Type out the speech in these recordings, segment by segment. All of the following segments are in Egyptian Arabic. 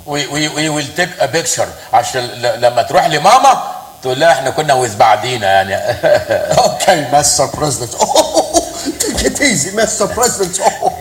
وي وي وي ويل تيك ا بيكتشر عشان ل- لما تروح لماما تقول لها احنا كنا وذ بعضينا يعني Okay, Mr. President. Oh, take it easy, Mr. President.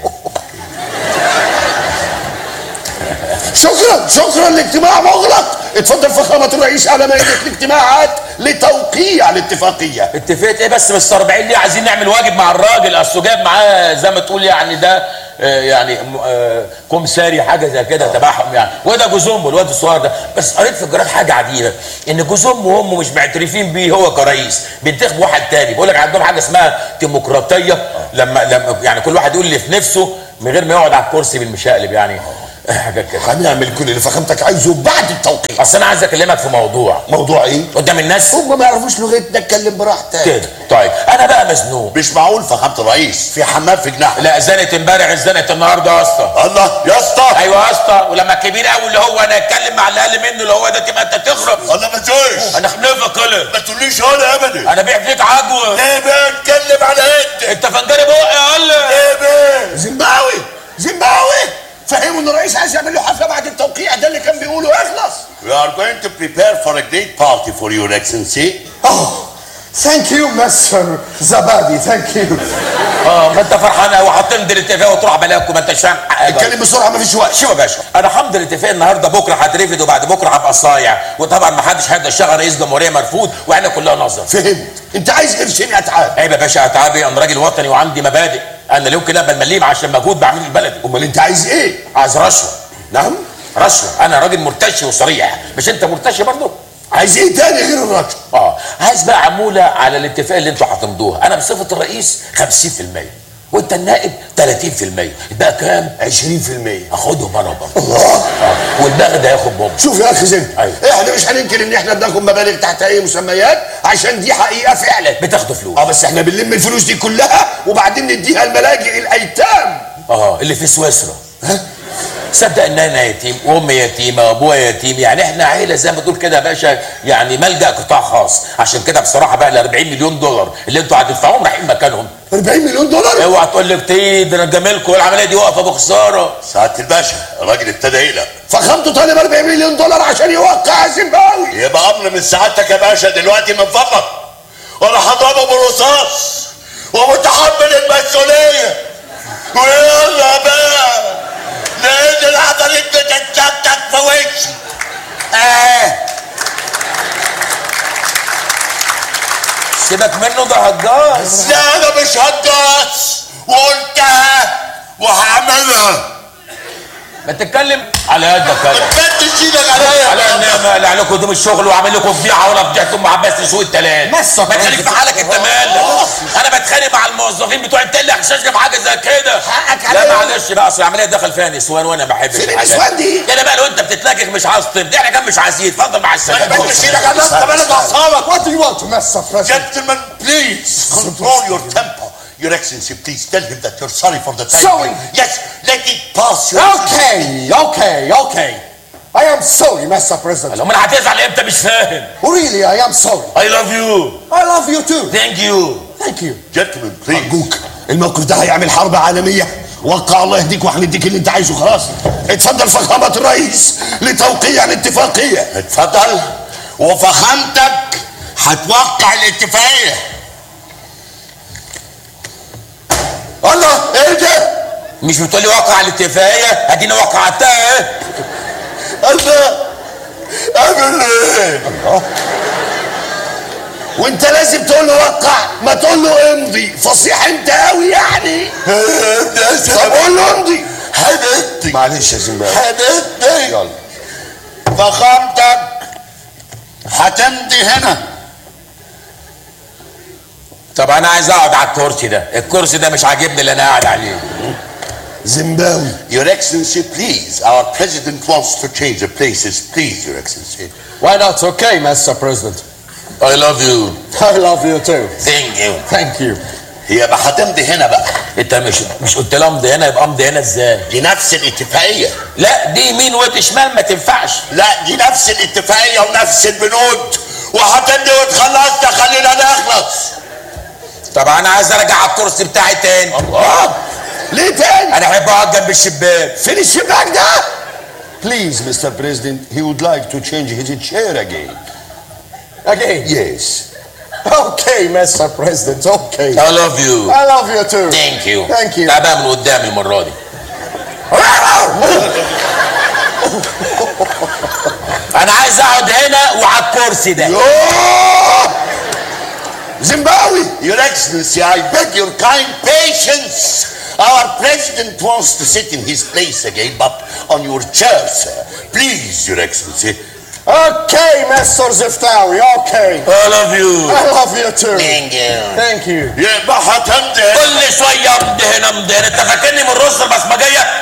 شكرا شكرا الاجتماع مغلق اتفضل فخامة الرئيس على مائدة الاجتماعات لتوقيع الاتفاقية اتفقت ايه بس مستر بعيد ليه عايزين نعمل واجب مع الراجل اصله جاب معاه زي ما تقول يعني ده آه، يعني م- آه، كومساري حاجه زي كده تبعهم يعني وده جوز امه الواد الصغير ده بس قريت في الجرائد حاجه عجيبه ان جوز امه وامه مش معترفين بيه هو كرئيس بينتخبوا واحد تاني بيقول لك عندهم حاجه اسمها ديمقراطيه لما لما يعني كل واحد يقول اللي في نفسه من غير ما يقعد على الكرسي بالمشقلب يعني حاجات كده هنعمل كل اللي فخامتك عايزه بعد التوقيع اصل انا عايز اكلمك في موضوع موضوع ايه؟ قدام الناس هم ما يعرفوش لغتنا اتكلم براحتك كده طيب انا بقى مزنوق مش معقول فخامة الرئيس في حمام في جناح لا زنت امبارح زنت النهارده يا اسطى الله يا اسطى ايوه يا اسطى ولما الكبير قوي اللي هو انا اتكلم مع اللي اقل منه اللي هو ده تبقى انت تخرب الله ما تقولش انا خنفك كده ما تقوليش انا ابدا انا بعت فيك عجوه ليه بقى اتكلم على انت انت فنجري بقى يا قل ليه بقى زيمباوي زيمباوي فهموا ان الرئيس عايز يعمل له حفله بعد التوقيع ده اللي كان بيقوله اخلص We are going to prepare for a great party for your excellency. Oh, thank you, Mr. Zabadi. Thank you. اه ما انت فرحان قوي هتمضي الاتفاق وتروح بلاكم ما انتش فاهم حاجه اتكلم بسرعه مفيش وقت شوف يا باشا انا همضي الاتفاق النهارده بكره هترفض وبعد بكره هبقى صايع وطبعا ما حدش هيقدر يشتغل رئيس جمهوريه مرفوض واحنا كلها نظر فهمت انت عايز قرشين اتعاب عيب يا باشا اتعابي انا راجل وطني وعندي مبادئ انا لو كده بمليم عشان مجهود بعمله لبلدي امال انت عايز ايه عايز رشوه نعم رشوه انا راجل مرتشي وصريح مش انت مرتشي برضه عايز ايه تاني غير الرشوه اه عايز بقى عموله على الاتفاق اللي انتوا هتمضوها انا بصفه الرئيس 50% وانت النائب 30% يبقى كام 20% اخدهم انا برضه الله آه. والباقي ده ياخد بابا شوف يا اخي زين أيوة. احنا مش هننكر ان احنا بناخد مبالغ تحت اي مسميات عشان دي حقيقه فعلا بتاخدوا فلوس اه بس احنا بنلم الفلوس دي كلها وبعدين نديها الملاجئ الايتام اه اللي في سويسرا صدق ان انا يتيم وامي يتيمه وابويا يتيم يعني احنا عيله زي ما تقول كده يا باشا يعني ملجا قطاع خاص عشان كده بصراحه بقى ال 40 مليون دولار اللي انتوا هتدفعوهم رايحين مكانهم 40 مليون دولار اوعى تقول لي كتير ده انا جميلكم العمليه دي واقفه بخساره سعادة الباشا الراجل ابتدى يقلق فخامته طالب 40 مليون دولار عشان يوقع زيمباوي يبقى امر من سعادتك يا باشا دلوقتي من فضلك وانا هضربه بالرصاص ومتحمل المسؤوليه ويلا بقى لان العضلات بتتشتت في وشي آه. سيبك منه ده هجاص لا انا مش هجاص وقلتها وهعملها ما تتكلم على قدك ما كده تمدش ايدك عليا على ان ما لا عليكم هدوم الشغل وعامل لكم فضيحه ولا فضيحتكم مع عباس لسوق التلات ما مسك تخليك في حالك انت مالك انا بتخانق مع الموظفين بتوع التل حشاشنا في حاجه زي كده حقك لا عليهم. معلش بقى اصل العمليه دخل فيها نسوان وانا ما بحبش فين الحاجات النسوان دي؟ كده بقى لو انت بتتلكك مش عايز تمضي احنا كان مش عايزين اتفضل مع ما السلامه تمدش ايدك على الناس كمان اعصابك What do you want, Mr. President? Gentlemen, please control your temper. Your Excellency, please tell him that you're sorry for the time. Sorry? Yes, let it pass. Your Okay, okay, okay. I am sorry, Mr. President. امال هتزعل امتى مش فاهم Really, I am sorry. I love you I love you too. thank you Thank you. Gentlemen, please. أرجوك الموقف ده هيعمل حرب عالمية وقع الله يهديك وهنديك اللي انت عايزه خلاص اتفضل فخامة الرئيس لتوقيع الاتفاقية اتفضل وفخامتك هتوقع الاتفاقية. الله ايه ده؟ مش بتقولي وقع الاتفاقيه ادينا وقعتها اهي الله اعمل ايه؟ وانت لازم تقول له وقع ما تقول له امضي فصيح انت قوي يعني طب قول له امضي حبيبتي معلش يا زنباوي حبيبتي يلا فخامتك هتمضي هنا. طب انا عايز اقعد على الكرسي ده الكرسي ده مش عاجبني اللي انا قاعد عليه زنباوي Your Excellency, please. Our president wants to change the places. Please, Your Excellency. Why not? Okay, Mr. President. I love you I love you too. thank you Thank you. يبقى هتمضي هنا بقى. انت مش مش قلت لي امضي هنا يبقى امضي هنا ازاي دي نفس الاتفاقية. لا دي يمين ودي شمال ما تنفعش لا دي نفس الاتفاقية ونفس البنود وهتمضي وتخلص خلينا نخلص. طب انا عايز ارجع على الكرسي بتاعي تاني الله ليه تاني؟ انا احب اقعد جنب الشباك فين الشباك ده؟ Please, Mr. President, he would like to change his chair again. Again. Yes. Okay, Mr. President. Okay. I love you I love you too. ثانك يو Thank you. تعال بقى من قدامي المره دي انا عايز اقعد هنا وعلى الكرسي ده يوه زيمباوي Your Excellency, I beg your kind patience. Our president wants to sit in his place again, but on your chair, sir. Please, Your Excellency. Okay, Mr. Ziftawi. Okay. I love you I love you too. Thank you. Thank you. يبقى هتمضي كل شويه امضي هنا امضي هنا انت فاكرني من الرز البصمجيه